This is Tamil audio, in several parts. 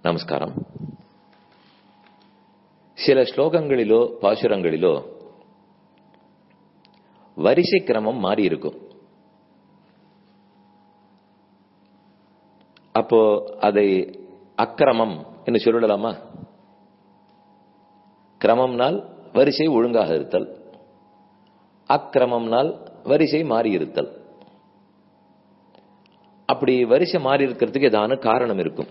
நமஸ்காரம் சில ஸ்லோகங்களிலோ பாசுரங்களிலோ வரிசை கிரமம் மாறி இருக்கும் அப்போ அதை அக்கிரமம் என்று சொல்லலாமா கிரமம்னால் வரிசை ஒழுங்காக இருத்தல் அக்கிரமம்னால் வரிசை மாறி இருத்தல் அப்படி வரிசை மாறி இருக்கிறதுக்கு ஏதான காரணம் இருக்கும்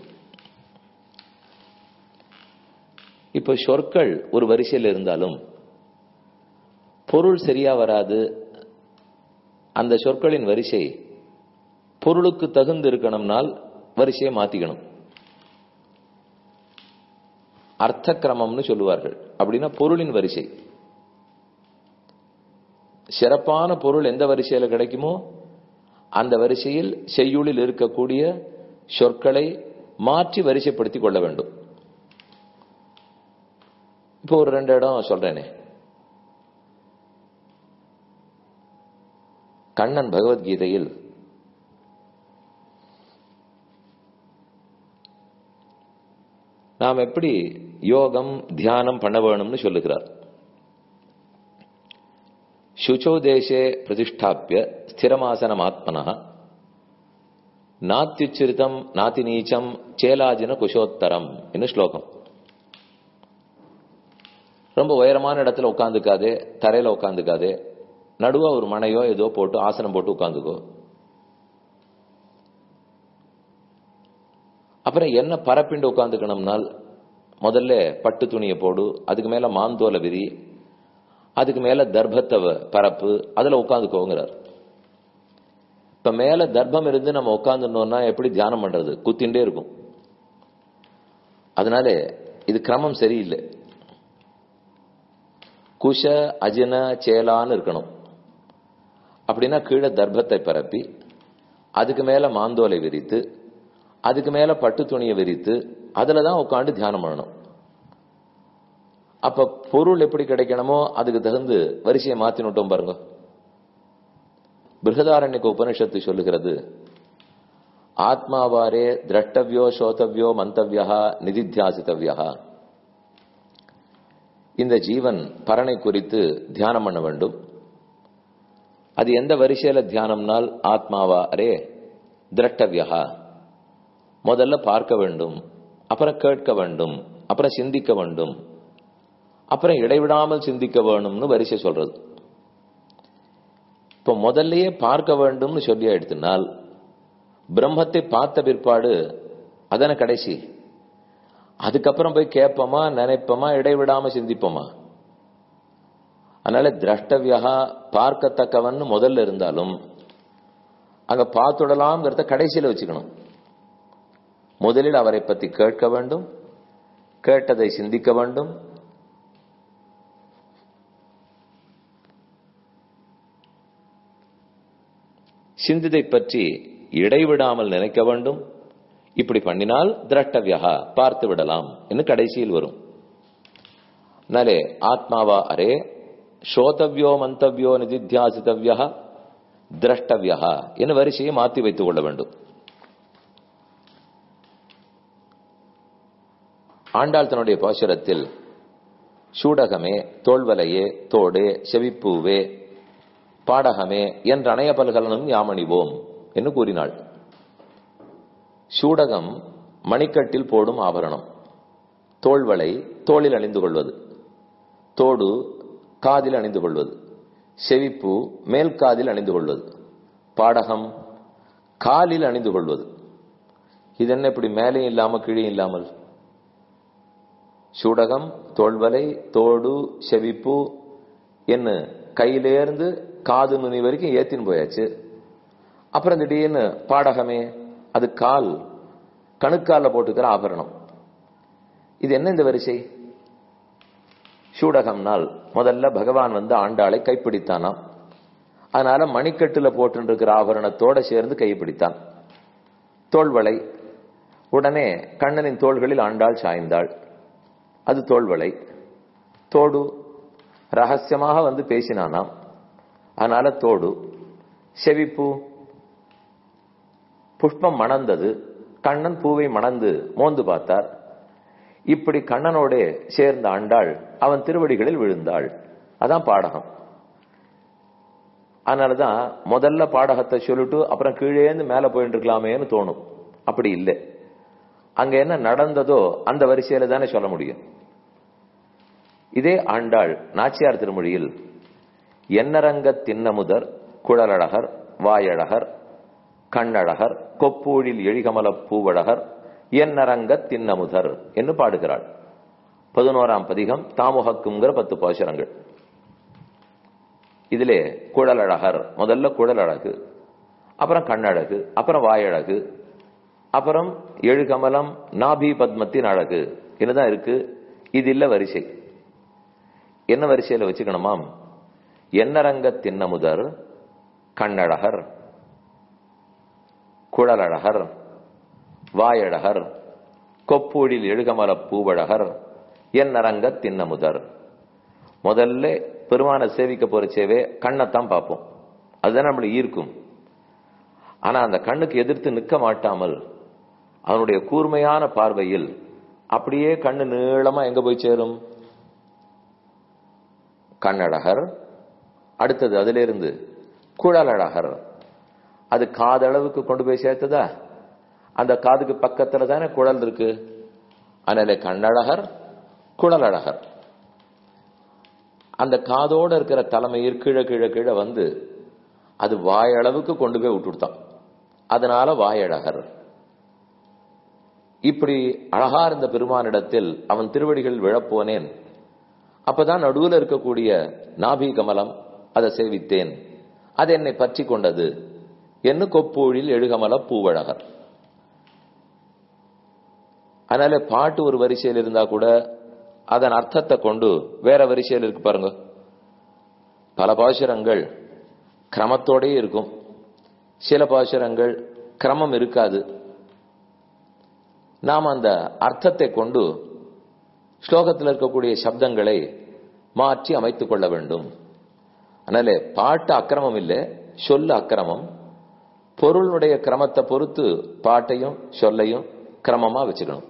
இப்போ சொற்கள் ஒரு வரிசையில் இருந்தாலும் பொருள் சரியா வராது அந்த சொற்களின் வரிசை பொருளுக்கு தகுந்து இருக்கணும்னால் வரிசையை மாத்திக்கணும் அர்த்த கிரமம்னு சொல்லுவார்கள் அப்படின்னா பொருளின் வரிசை சிறப்பான பொருள் எந்த வரிசையில கிடைக்குமோ அந்த வரிசையில் செய்யுளில் இருக்கக்கூடிய சொற்களை மாற்றி வரிசைப்படுத்திக் கொள்ள வேண்டும் இப்போ ஒரு ரெண்டு இடம் சொல்றேனே கண்ணன் பகவத்கீதையில் நாம் எப்படி யோகம் தியானம் பண்ண வேணும்னு சொல்லுகிறார் சுச்சோ தேசே பிரதிஷ்டாப்பிய ஸ்திரமாசனம் ஆத்மனா நாத்தியுச்சரித்தம் நாத்தி நீச்சம் சேலாஜின குஷோத்தரம் என்ன ஸ்லோகம் ரொம்ப உயரமான இடத்துல உட்காந்துக்காதே தரையில உட்காந்துக்காதே நடுவா ஒரு மனையோ ஏதோ போட்டு ஆசனம் போட்டு உட்காந்துக்கோ அப்புறம் என்ன பரப்பிண்டு உட்காந்துக்கணும்னால் முதல்ல பட்டு துணியை போடு அதுக்கு மேல மாந்தோல விரி அதுக்கு மேல தர்ப்பத்தை பரப்பு அதுல உட்காந்துக்கோங்கிறார் இப்ப மேல தர்ப்பம் இருந்து நம்ம உட்காந்துட்டோம்னா எப்படி தியானம் பண்றது குத்தின்ண்டே இருக்கும் அதனால இது கிரமம் சரியில்லை குஷ அஜின சேலான்னு இருக்கணும் அப்படின்னா கீழே தர்ப்பத்தை பரப்பி அதுக்கு மேல மாந்தோலை விரித்து அதுக்கு மேல பட்டு துணியை விரித்து அதுல தான் உட்காந்து தியானம் பண்ணணும் அப்ப பொருள் எப்படி கிடைக்கணுமோ அதுக்கு தகுந்து வரிசையை மாத்தினுட்டோம் பாருங்க பிருகதாரண்யக்கு உபனிஷத்து சொல்லுகிறது ஆத்மாவாரே திரஷ்டவியோ சோதவியோ மந்தவியா நிதித்தியாசித்தவியா இந்த ஜீவன் பரனை குறித்து தியானம் பண்ண வேண்டும் அது எந்த வரிசையில தியானம்னால் ஆத்மாவாரே திரஷ்டவியா முதல்ல பார்க்க வேண்டும் அப்புறம் கேட்க வேண்டும் அப்புறம் சிந்திக்க வேண்டும் அப்புறம் இடைவிடாமல் சிந்திக்க வேணும்னு வரிசை சொல்றது இப்ப முதல்லயே பார்க்க வேண்டும்னு சொல்லி எடுத்தினால் பிரம்மத்தை பார்த்த பிற்பாடு அதன கடைசி அதுக்கப்புறம் போய் கேட்போமா நினைப்போமா இடைவிடாம சிந்திப்போமா அதனால திரஷ்டவியா பார்க்கத்தக்கவன் முதல்ல இருந்தாலும் அங்க பார்த்துடலாம்ங்கிறத கடைசியில வச்சுக்கணும் முதலில் அவரை பற்றி கேட்க வேண்டும் கேட்டதை சிந்திக்க வேண்டும் சிந்திதை பற்றி இடைவிடாமல் நினைக்க வேண்டும் இப்படி பண்ணினால் திரஷ்டவியா பார்த்து விடலாம் என்று கடைசியில் வரும் நலே ஆத்மாவா அரே ஸ்ரோதவியோ மந்தவியோ நிதித்தியாசித்தவியா திரஷ்டவியா என வரிசையை மாற்றி வைத்துக் கொள்ள வேண்டும் ஆண்டாள் தன்னுடைய பாசுரத்தில் சூடகமே தோல்வலையே தோடே செவிப்பூவே பாடகமே என்ற அணைய பல்கலனும் யாமணிவோம் என்று கூறினாள் சூடகம் மணிக்கட்டில் போடும் ஆபரணம் தோல்வளை தோளில் அணிந்து கொள்வது தோடு காதில் அணிந்து கொள்வது செவிப்பு மேல் காதில் அணிந்து கொள்வது பாடகம் காலில் அணிந்து கொள்வது இது என்ன இப்படி மேலே இல்லாம கீழே இல்லாமல் சூடகம் தோல்வலை தோடு செவிப்பு என்ன கையிலேருந்து காது நுனி வரைக்கும் ஏத்தின்னு போயாச்சு அப்புறம் திடீர்னு பாடகமே அது கால் கணுக்கால போட்டுக்கிற ஆபரணம் இது என்ன இந்த வரிசை சூடகம்னால் முதல்ல பகவான் வந்து ஆண்டாளை கைப்பிடித்தானாம் அதனால மணிக்கட்டுல போட்டு ஆபரணத்தோட சேர்ந்து கைப்பிடித்தான் தோல்வளை உடனே கண்ணனின் தோள்களில் ஆண்டாள் சாய்ந்தாள் அது தோல்வளை தோடு ரகசியமாக வந்து பேசினானாம் அதனால தோடு செவிப்பு புஷ்பம் மணந்தது கண்ணன் பூவை மணந்து மோந்து பார்த்தார் இப்படி கண்ணனோட சேர்ந்த ஆண்டாள் அவன் திருவடிகளில் விழுந்தாள் அதான் பாடகம் அதனாலதான் முதல்ல பாடகத்தை சொல்லிட்டு அப்புறம் கீழேந்து மேல போயிட்டு இருக்கலாமேன்னு தோணும் அப்படி இல்லை அங்க என்ன நடந்ததோ அந்த வரிசையில தானே சொல்ல முடியும் இதே ஆண்டாள் நாச்சியார் திருமொழியில் என்னரங்க தின்னமுதர் குழலழகர் வாயழகர் கண்ணழகர் கொப்பூழில் எழிகமல பூவழகர் என்னரங்க தின்னமுதர் என்று பாடுகிறாள் பதினோராம் பதிகம் தாமுகக்குங்கிற பத்து பாசுரங்கள் இதிலே குழலழகர் முதல்ல குழலழகு அப்புறம் கண்ணழகு அப்புறம் வாயழகு அப்புறம் எழுகமலம் நாபி பத்மத்தின் அழகு என்னதான் இருக்கு இது இல்ல வரிசை என்ன வரிசையில வச்சுக்கணுமாம் என்னரங்க தின்னமுதர் கண்ணழகர் குழலழகர் வாயழகர் கொப்பூழில் எழுகமல பூவழகர் என்னரங்க தின்னமுதர் முதல்ல பெருமான சேவிக்க போற சேவே கண்ணைத்தான் பார்ப்போம் அதுதான் நம்மளை ஈர்க்கும் ஆனா அந்த கண்ணுக்கு எதிர்த்து நிற்க மாட்டாமல் அவனுடைய கூர்மையான பார்வையில் அப்படியே கண்ணு நீளமா எங்க போய் சேரும் கண்ணழகர் அடுத்தது அதுல இருந்து குழலழகர் அது காதளவுக்கு கொண்டு போய் சேர்த்ததா அந்த காதுக்கு பக்கத்துல தானே குழல் இருக்கு அதனால கண்ணழகர் குழலழகர் அந்த காதோட இருக்கிற தலைமையில் கீழே கீழே கீழே வந்து அது வாயளவுக்கு கொண்டு போய் விட்டுடுத்தான் அதனால வாயழகர் இப்படி அழகா இருந்த பெருமானிடத்தில் அவன் திருவடிகள் விழப்போனேன் அப்பதான் நடுவில் இருக்கக்கூடிய நாபி கமலம் அதை சேவித்தேன் அது என்னை பற்றி கொண்டது என்று கொப்பூழில் எழுகமல பூவழகர் அதனால பாட்டு ஒரு வரிசையில் இருந்தா கூட அதன் அர்த்தத்தை கொண்டு வேற வரிசையில் இருக்கு பாருங்க பல பாசுரங்கள் கிரமத்தோடயே இருக்கும் சில பாசுரங்கள் கிரமம் இருக்காது நாம் அந்த அர்த்தத்தை கொண்டு ஸ்லோகத்தில் இருக்கக்கூடிய சப்தங்களை மாற்றி அமைத்துக் கொள்ள வேண்டும் அதனால பாட்டு அக்கிரமம் இல்லை சொல்லு அக்கிரமம் பொருளுடைய கிரமத்தை பொறுத்து பாட்டையும் சொல்லையும் கிரமமா வச்சுக்கணும்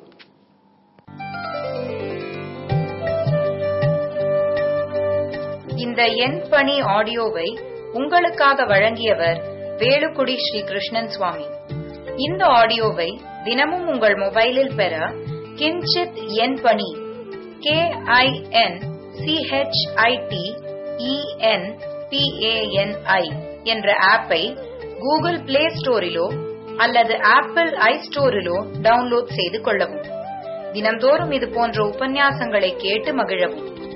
இந்த எண் பணி ஆடியோவை உங்களுக்காக வழங்கியவர் வேலுக்குடி ஸ்ரீ கிருஷ்ணன் சுவாமி இந்த ஆடியோவை தினமும் உங்கள் மொபைலில் பெற கிஞ்சித் எண் பணி கே ஐ என் சிஹெச்ஐடி இஎன் பிஏஎன்ஐ என்ற ஆப்பை கூகுள் பிளே ஸ்டோரிலோ அல்லது ஆப்பிள் ஐ ஸ்டோரிலோ டவுன்லோட் செய்து கொள்ளவும் தினம்தோறும் இது போன்ற உபன்யாசங்களை கேட்டு மகிழவும்